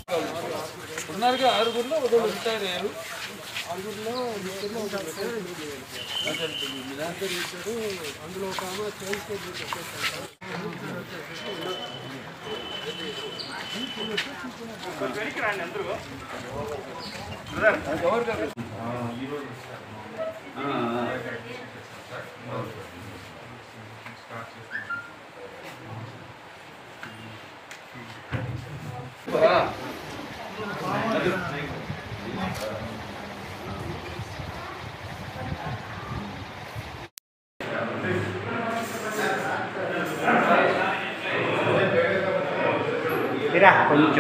ఉన్నారుగా ఆరుగురిలో ఒకళ్ళు రిటైర్ అయ్యారు ఆరుగురిలో ముగ్గురు ఉంటారు సార్ మీ దాంట్లో ఇద్దరు అందులో ఒక ఆమె ట్రైన్ ఎవరు కాదు. ఆ, ఆ. కొంచెం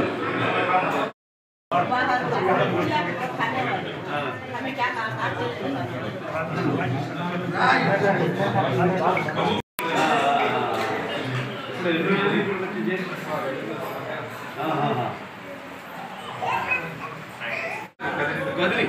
हमें क्या काम आपसे గదిలి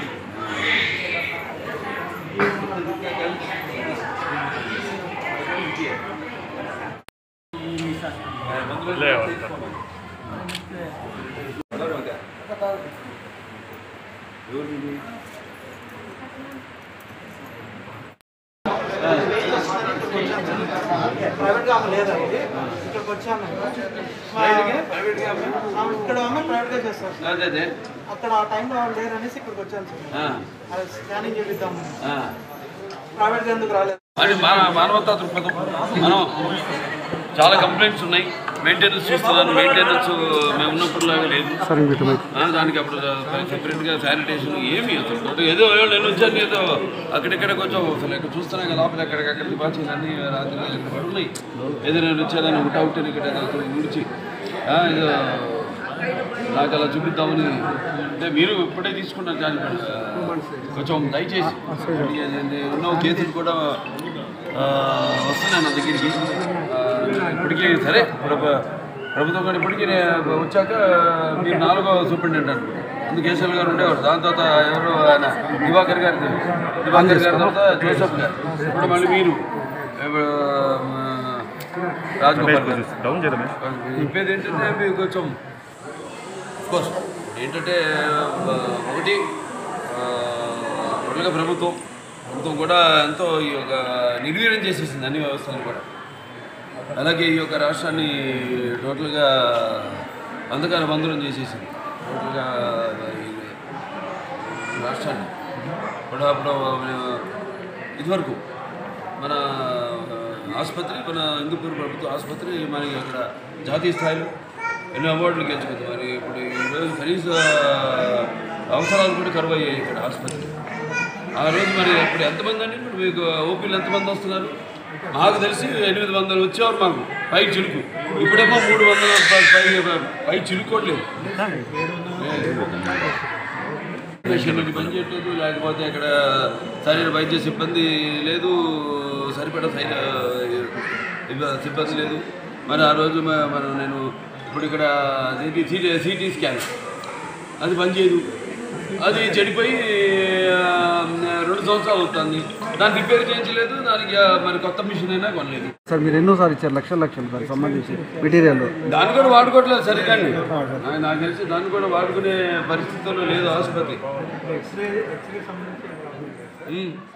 ప్రైవేట్ గా ఆమె లేదా ఇది ఇక్కడికి వచ్చాను ప్రైవేట్గా ఆమె ఇక్కడ ఆమె ప్రైవేట్ గా చేస్తారు సార్. అదే అదే అక్కడ ఆ టైంలో వాళ్ళు లేరు అనేసి ఇక్కడికి వచ్చాను సార్ ఆ, అది స్కానింగ్ చేపిద్దాం ఆ. ప్రైవేట్ గా ఎందుకు రాలేదు అది మన మానవతా దృక్పథం మనం చాలా కంప్లైంట్స్ ఉన్నాయి మెయింటెనెన్స్ చూస్తున్నాను మెయింటెనెన్స్ మేము ఉన్నప్పుడు లాగా లేదు ఆ, దానికి అప్పుడు సెపరేట్గా శానిటేషన్ ఏమి అసలు టోటల్ ఏదో నేను వచ్చాను ఏదో అక్కడిక్కడ కొంచెం అసలు ఇక్కడ చూస్తున్నా కదా లోపల ఎక్కడికక్కడ బాగా అన్ని రాత్రి ఇక్కడ పడి ఉన్నాయి ఏదో నేను వచ్చేదాన్ని ఒకటి అవుట్ ఇక్కడ ఏదో విడిచి ఆ, ఏదో నాకు అలా చూపిద్దామని అంటే మీరు ఇప్పుడే తీసుకున్నారు దాని కొంచెం దయచేసి ఎన్నో కేసులు కూడా ఆ, వస్తున్నాయి నా దగ్గరికి ఆ, ఇప్పటికీ సరే ప్రభు- ప్రభుత్వం కూడా ఇప్పటికీ నే- వచ్చాక మీరు నాలుగో సూపరింటెండెంట్ అనుకుంటా ముందు కేశవ్ గారు ఉండేవారు దాని తర్వాత ఎవరు ఆయన దివాకర్ గారు దివాకర్ గారి తర్వాత జోసఫ్ గారు ఇప్పుడు మళ్ళీ మీరు ఇప్పుడు, ఆ, రాజగోపాల్ గారు డౌన్ చేయడమే చెప్పేది ఏంటంటే మీకు కొంచెం కోర్స్ ఏంటంటే ఆ, ఒకటి ఆ, టోటల్గా ప్రభుత్వం ప్రభుత్వం కూడా ఎంతో ఈ యొక్క నిర్వీర్యం చేసేసింది అన్ని వ్యవస్థలను కూడా అలాగే ఈ యొక్క రాష్ట్రాన్ని టోటల్గా అంధకార బంధురం చేసేసింది టోటల్గా ఈ రాష్ట్రాన్ని ఇప్పుడు అప్పుడు ఇదివరకు మన ఆసుపత్రి మన హిందూపూర్ ప్రభుత్వ ఆసుపత్రి మనకి అక్కడ జాతీయ స్థాయిలో ఎన్నో అవార్డులు గెలుచుకుంది మరి ఇప్పుడు ఈరోజు కనీస అవసరాలు కూడా కరువు అయ్యాయి ఇక్కడ ఆసుపత్రి ఆ రోజు మరి ఇప్పుడు ఎంతమంది అండి ఇప్పుడు మీకు ఓపీలు ఎంతమంది వస్తున్నారు మాకు తెలిసి ఎనిమిది వందలు వచ్చేవారు మాకు పై చిలుకు ఇప్పుడేమో మూడు వందల పై పై- పై చిలుకోవట్లేదు పేషెంట్కి పని చేయట్లేదు లేకపోతే ఇక్కడ సరైన వైద్య సిబ్బంది లేదు సరిపడ సై ఇవ్వ- సిబ్బంది లేదు మరి ఆ రోజు మ- మనం నేను ఇప్పుడు ఇక్కడ సిటీ సిటీ సిటీ స్కాన్ అది పనిచేయదు అది చెడిపోయి ఆ, రెండు సంవత్సరాలు అవుతుంది దాన్ని రిపేర్ చేయించలేదు దానికి ఆ, మరి కొత్త మిషన్ అయినా కొనలేదు సార్ మీరు ఎన్నోసార్లు ఇచ్చారు లక్షల లక్షలు దానికి సంబంధించి మెటీరియల్ దాన్ని కూడా వాడుకోవట్లేదు సరిగ్గాని నాకు నాకు తెలిసి దాన్ని కూడా వాడుకునే పరిస్థితుల్లో లేదు ఆసుపత్రి ఎక్స్రే ఎక్స్రే సంబంధించి ఉమ్.